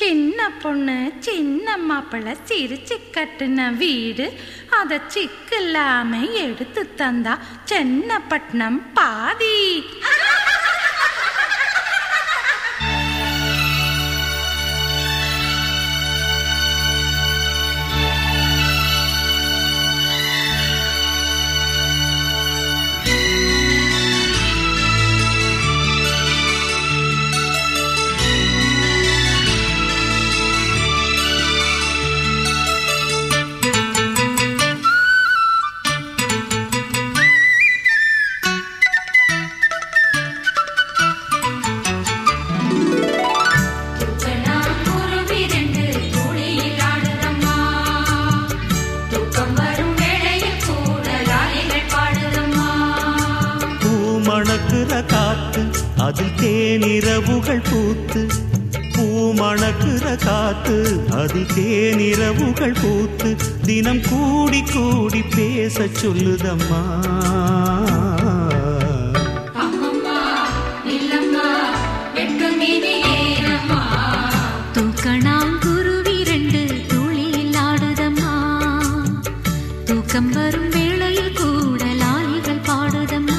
சின்ன பொண்ணு சின்ன மாப்பிள்ளை சிரிச்சு கட்டுன வீடு அத சிக்கில்லாம எடுத்து தந்தா சென்னப்பட்டினம் பாதி குருவி ரெண்டு துளியில் ஆடுதம்மா தூக்கம் வரும் வேளையில் கூட லாலிகள் பாடுதம்மா பூ மணக்குற காத்து அதில் தேனிரவுகள் பூத்து பூ மணக்குற காத்து அதில் தேனிரவுகள் பூத்து தினம் கூடி கூடி பேச சொல்லுதம்மா அம்மம்மா இல்லம்மா வெட்கம் இனி ஏனம்மா தூக்கணாங்குருவி ரெண்டு துளியில் ஆடுதம்மா தூக்கம் வரும் வேளையில் கூட லாலிகள் பாடுதம்மா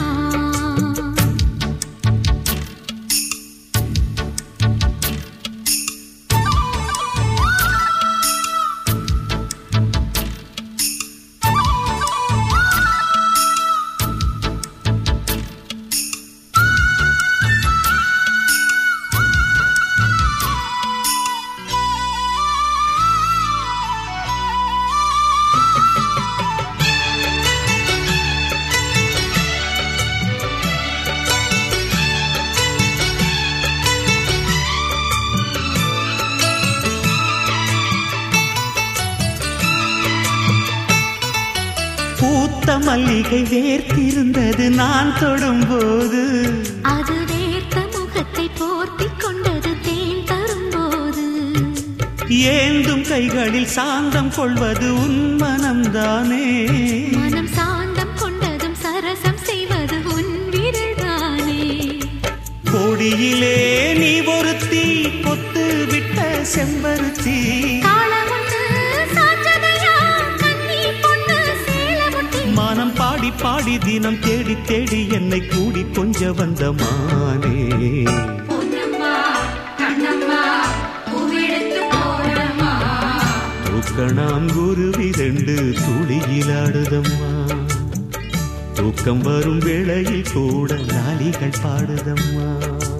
பூத்த மல்லிகை வேர்த்திருந்தது நான் தொடும்போது அது வேர்த்த முகத்தை போர்த்திக் கொண்டது தேன் தரும்போது ஏந்தும் கைகளில் சாந்தம் கொள்வது உன் மனம்தானே மனம் சாந்தம் கொண்டதும் சரசம் செய்வது உன் விரல்தானே கொடியிலே நீ ஒருத்தி பொத்து விட்ட செம்பருத்தி காளமுண்டு சாஞ்சதையா கன்னி பொண்ணு சேலமுட்டி மானம் பாடி பாடி தினம் தேடி தேடி என்னை கூடி கொஞ்ச வந்த மானே பொன்னம்மா கண்ணம்மா பூவெடுத்து போடம்மா தூக்கணாம் குருவி ரெண்டு துளியிலாடுதம்மா தூக்கம் வரும் வேளையில் கூட லாலிகள் பாடுதம்மா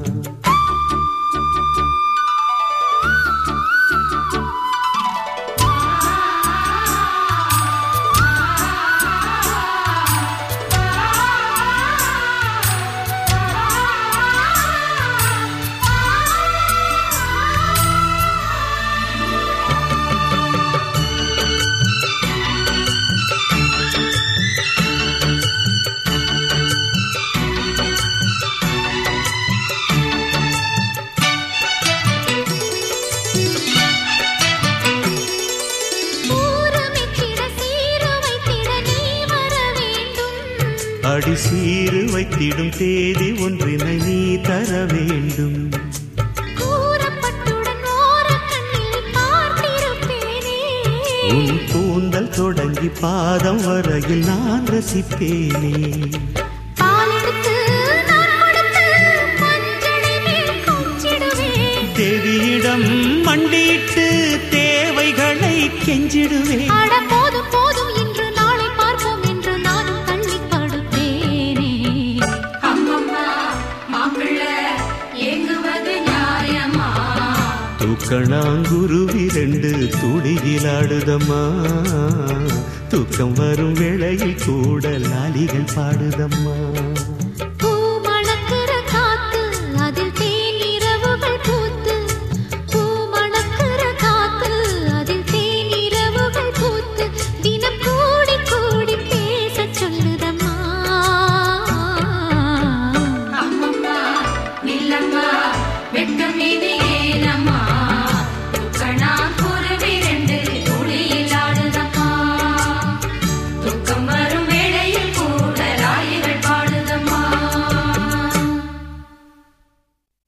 ஊரமிச்சிட சீரு வைத்திட நீ வர வேண்டும் அடி சீரு வைத்திடும் தேதி ஒன்றினை நீ தர வேண்டும் கூறப்பட்டுடன் ஓரக் கண்ணில் பார்த்திருப்பேனே உன் கூந்தல் தொடங்கி பாதம் வரையில் நான் ரசிப்பேனே பாலெடுத்து நான் கொடுத்து மஞ்சளை மேல் கொஞ்சிடுவேன் தேவியிடம் மண்டியிட்டு தேவைகளை கெஞ்சிடுவேன் அட போதும் போதும் இன்று நாளை பார்ப்போம் என்று நானும் தள்ளி படுப்பேனே அம்மம்மா மாப்பிள்ளை ஏங்குவது நியாயமா தூக்கணாங்குருவி ரெண்டு துடியிலாடுதம்மா தூக்கம் வரும் வேளையில் கூட லாலிகள் பாடுதம்மா